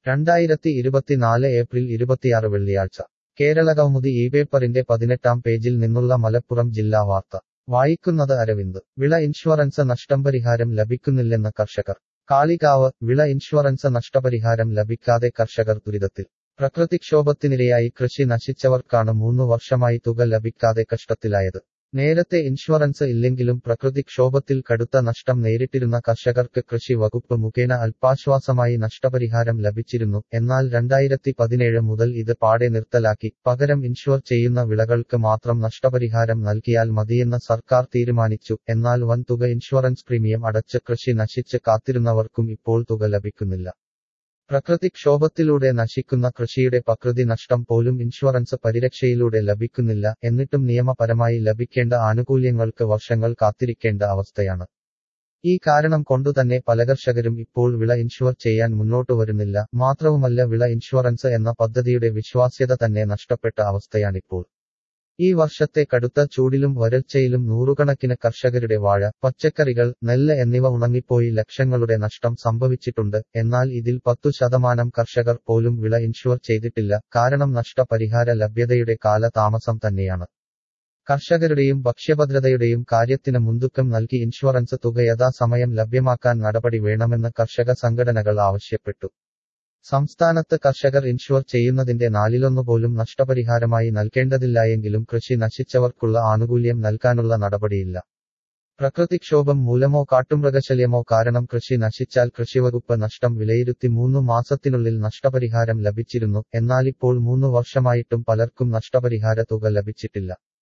രണ്ടായിരത്തി ഇരുപത്തിനാല് ഏപ്രിൽ ഇരുപത്തിയാറ് വെള്ളിയാഴ്ച കേരള കൗമുദി ഈ പേപ്പറിന്റെ പതിനെട്ടാം പേജിൽ നിന്നുള്ള മലപ്പുറം ജില്ലാ വാർത്ത വായിക്കുന്നത് അരവിന്ദ് വിള ഇൻഷുറൻസ് നഷ്ടപരിഹാരം ലഭിക്കുന്നില്ലെന്ന് കർഷകർ കാളികാവ് വിള ഇൻഷുറൻസ് നഷ്ടപരിഹാരം ലഭിക്കാതെ കർഷകർ ദുരിതത്തിൽ പ്രകൃതിക്ഷോഭത്തിനിരയായി കൃഷി നശിച്ചവർക്കാണ് മൂന്നു വർഷമായി തുക ലഭിക്കാതെ കഷ്ടത്തിലായത് നേരത്തെ ഇൻഷുറൻസ് ഇല്ലെങ്കിലും പ്രകൃതിക്ഷോഭത്തിൽ കടുത്ത നഷ്ടം നേരിട്ടിരുന്ന കർഷകർക്ക് കൃഷി വകുപ്പ് മുഖേന അല്പാശ്വാസമായി നഷ്ടപരിഹാരം ലഭിച്ചിരുന്നു എന്നാൽ രണ്ടായിരത്തി പതിനേഴ് മുതൽ ഇത് പാടെ നിർത്തലാക്കി പകരം ഇൻഷുർ ചെയ്യുന്ന വിളകൾക്ക് മാത്രം നഷ്ടപരിഹാരം നൽകിയാൽ മതിയെന്ന് സർക്കാർ തീരുമാനിച്ചു എന്നാൽ വൻ തുക ഇൻഷുറൻസ് പ്രീമിയം അടച്ച് കൃഷി നശിച്ച് കാത്തിരുന്നവർക്കും ഇപ്പോൾ തുക ലഭിക്കുന്നില്ല പ്രകൃതിക്ഷോഭത്തിലൂടെ നശിക്കുന്ന കൃഷിയുടെ പ്രകൃതി നഷ്ടം പോലും ഇൻഷുറൻസ് പരിരക്ഷയിലൂടെ ലഭിക്കുന്നില്ല എന്നിട്ടും നിയമപരമായി ലഭിക്കേണ്ട ആനുകൂല്യങ്ങൾക്ക് വർഷങ്ങൾ കാത്തിരിക്കേണ്ട അവസ്ഥയാണ് ഈ കാരണം കൊണ്ടുതന്നെ പല കർഷകരും ഇപ്പോൾ വിള ഇൻഷുർ ചെയ്യാൻ മുന്നോട്ടു വരുന്നില്ല മാത്രവുമല്ല വിള ഇൻഷുറൻസ് എന്ന പദ്ധതിയുടെ വിശ്വാസ്യത തന്നെ നഷ്ടപ്പെട്ട അവസ്ഥയാണിപ്പോൾ ഈ വർഷത്തെ കടുത്ത ചൂടിലും വരൾച്ചയിലും നൂറുകണക്കിന് കർഷകരുടെ വാഴ പച്ചക്കറികൾ നെല്ല് എന്നിവ ഉണങ്ങിപ്പോയി ലക്ഷങ്ങളുടെ നഷ്ടം സംഭവിച്ചിട്ടുണ്ട് എന്നാൽ ഇതിൽ പത്തു ശതമാനം കർഷകർ പോലും വിള ഇൻഷുർ ചെയ്തിട്ടില്ല കാരണം നഷ്ടപരിഹാര ലഭ്യതയുടെ കാലതാമസം തന്നെയാണ് കർഷകരുടെയും ഭക്ഷ്യഭദ്രതയുടെയും കാര്യത്തിന് മുൻതൂക്കം നൽകി ഇൻഷുറൻസ് തുക യഥാസമയം ലഭ്യമാക്കാൻ നടപടി വേണമെന്ന് കർഷക സംഘടനകൾ ആവശ്യപ്പെട്ടു സംസ്ഥാനത്ത് കർഷകർ ഇൻഷുർ ചെയ്യുന്നതിന്റെ നാലിലൊന്നു പോലും നഷ്ടപരിഹാരമായി നൽകേണ്ടതില്ലായെങ്കിലും കൃഷി നശിച്ചവർക്കുള്ള ആനുകൂല്യം നൽകാനുള്ള നടപടിയില്ല പ്രകൃതിക്ഷോഭം മൂലമോ കാട്ടുമൃഗശല്യമോ കാരണം കൃഷി നശിച്ചാൽ കൃഷിവകുപ്പ് നഷ്ടം വിലയിരുത്തി മൂന്നു മാസത്തിനുള്ളിൽ നഷ്ടപരിഹാരം ലഭിച്ചിരുന്നു എന്നാലിപ്പോൾ മൂന്നു വർഷമായിട്ടും പലർക്കും നഷ്ടപരിഹാര തുക ലഭിച്ചിട്ടില്ല